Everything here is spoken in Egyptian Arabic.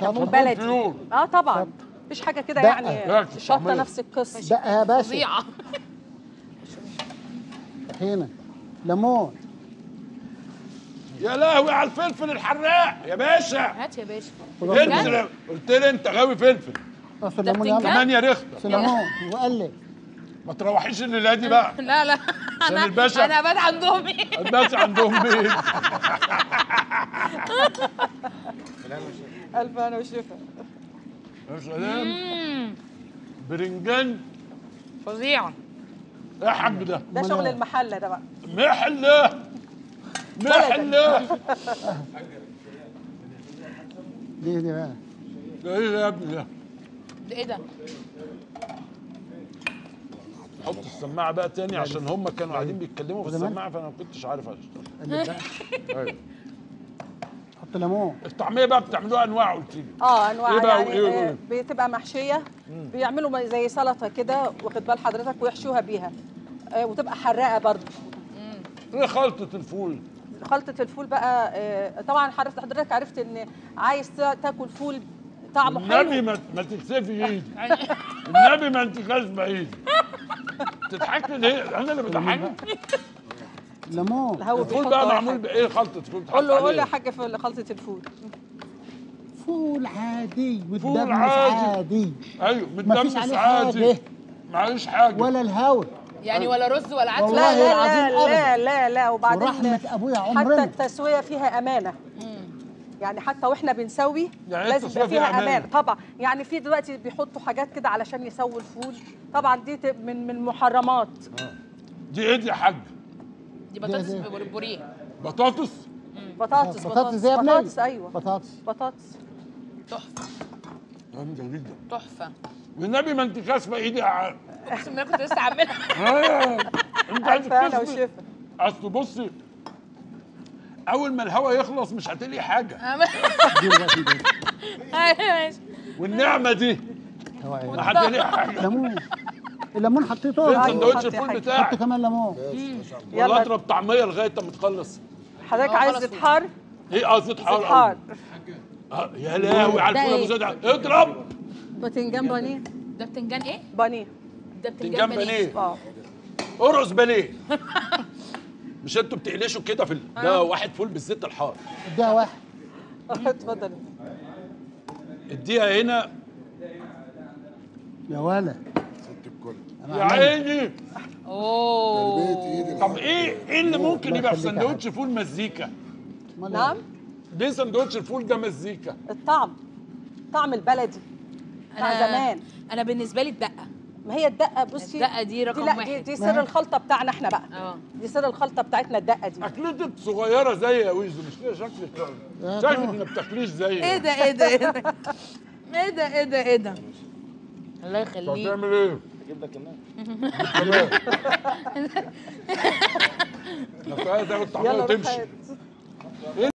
شطة. بلدي فيول. اه طبعا شطة. مفيش حاجه كده دقة. يعني دقة. شطه طعمية. نفس القصه دقة يا باشا فظيعه طحينة ليمون يا لهوي على الفلفل الحراق يا باشا هات يا باشا انت قلت لي انت غاوي فلفل عصر ده ليمون بتنجان؟ يلا كمان يا رخته عصر ليمون وقلب ما تروحيش الليله دي بقى لا لا عشان انا الباشا. انا بات عند امي الناس عندهم بيت الف انا وشفا يا سلام برنجان فظيعه ايه يا حاج ده ده شغل المحله ده بقى محله محله دي دي بقى ده ايه يا ابني ده ده ايه ده حط السماعه بقى تاني عشان هم كانوا قاعدين بيتكلموا في وده مال؟ السماعه فانا ما كنتش عارف اشتغل قلب بقى ايوه حط ليمون الطعميه بقى بتعملوها انواع قلت لي اه انواع إيه بقى يعني وإيه آه وإيه؟ بتبقى محشيه بيعملوا زي سلطه كده واخد بال حضرتك ويحشوها بيها آه وتبقى حراقه برضه ايه خلطه الفول خلطه الفول بقى آه طبعا حضرتك حضرتك عرفت ان عايز تا- تاكل فول طعمه النبي حلو ما ما تكسفي ايدي النبي ما انت كاسبه ايدي تضحكي ليه؟ انا اللي بضحكك ليمون هو الفول بيحط بقى أول معمول حاجة. بايه خلطه فول بتحط قول له قول له عليه يا حاجه في خلطه الفول فول عادي فول والدم مش عادي. عادي ايوه مفيش متدمس عليه عادي حاجة معلش حاجه ولا الهوا يعني ولا رز ولا عدس والله لا لا العظيم لا لا أبدا. لا لا وبعدين ورحمة أبويا حتى عمرنا. التسويه فيها امانه يعني حتى واحنا بنسوي يعني إيه لازم التسوية يبقى فيها فيها أمانة؟ امان طبعا يعني في دلوقتي بيحطوا حاجات كده علشان يسووا الفول طبعا دي ت- من من المحرمات دي ايه دي يا حاج دي بطاطس ده- ده. بوريه بطاطس بطاطس بطاطس زي ابني بطاطس ايوه بطاطس بطاطس تحفه جامده جدا تحفه والنبي ما انت كاسبه ايدي ع- اقسم بالله كنت لسه عاملها آه. انت عايز الف انا تكسبي وشفا اصل بصي اول ما الهوا يخلص مش هتلاقي حاجه دي بقى في دي. ايوه ماشي والنعمه دي هو إيه؟ ما هتلاقي حاجه ليمون الليمون حطيته فين أيوة، سندوتش حط يا الفول حاج. حط بتاعك كمان ليمون ولا يلا اضرب طعميه لغايه ما تخلص حضرتك هو عايز خلاص زيت حار ايه اه زيت حار زيت حار أوي. آه، يا لهوي على ده الفول ابو إيه؟ زيد اضرب باذنجان بانيه ده بتنجان ايه؟ بانيه ده بتنجان بتنجان بانيه بانيه اه ارقص بانيه مش انتوا بتقلشوا كده في ال... ده واحد فول بالزيت الحار اديها واحد اتفضل اديها هنا يا ولا يا عيني اوه طب ايه ايه اللي ممكن الله يبقى في يخليك يا سندوتش فول مزيكا أمال نعم ليه سندوتش الفول ده مزيكا الطعم طعم البلدي بتاع زمان انا بالنسبه لي الدقه ما هي الدقه بصي الدقة دي رقم لا واحد. دي, دي سر الخلطه بتاعنا احنا بقى اه دي سر الخلطه بتاعتنا الدقه دي اكلتك صغيره زي يا ويزو مش كده شكلك يا شكلك طبعا. ما بتاكليش زي ايه ده ايه ده ايه ده ايه ده ايه ده ايه ده الله طب يخليك تعمل ايه؟ اجيب لك كمان كمان ده الطعميه يلا روح وتمشي هات.